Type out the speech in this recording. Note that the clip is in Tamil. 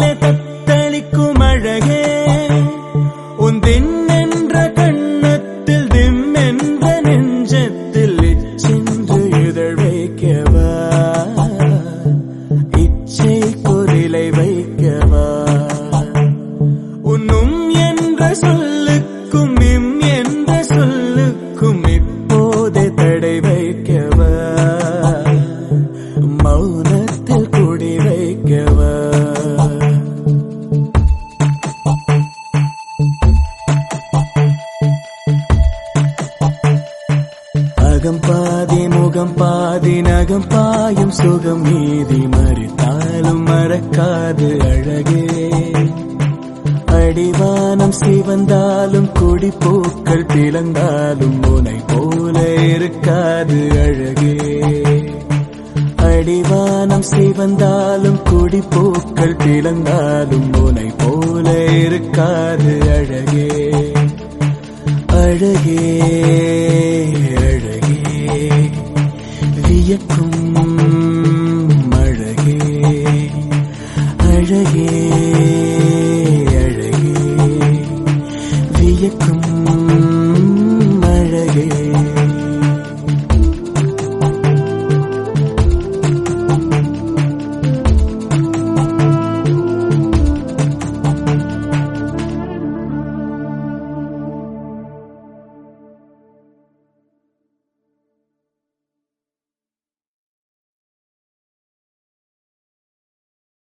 கண்ணிலே தத்தளிக்கும் அழகே உன் என்ற கண்ணத்தில் திம் என்ற நெஞ்சத்தில் இச்சென்று இதழ் வைக்கவா இச்சை குரிலை வைக்கவா உன்னும் என்ற சொல்லுக்கும் இம் என்ற சொல்லுக்கும் இப்போதே தடை வைக்கவா மௌனத்தில் குடி வைக்கவா அகம் பாதி முகம் பாதி நகம் பாயும் சுகம் மீதி மறித்தாலும் மறக்காது அழகே அடிவானம் சிவந்தாலும் கொடி பூக்கள் பிளந்தாலும் உனை போல இருக்காது அழகே அடிவானம் சிவந்தாலும் கொடி பூக்கள் பிளந்தாலும் உனை போல இருக்காது அழகே அழகே அழகே வியக்கும்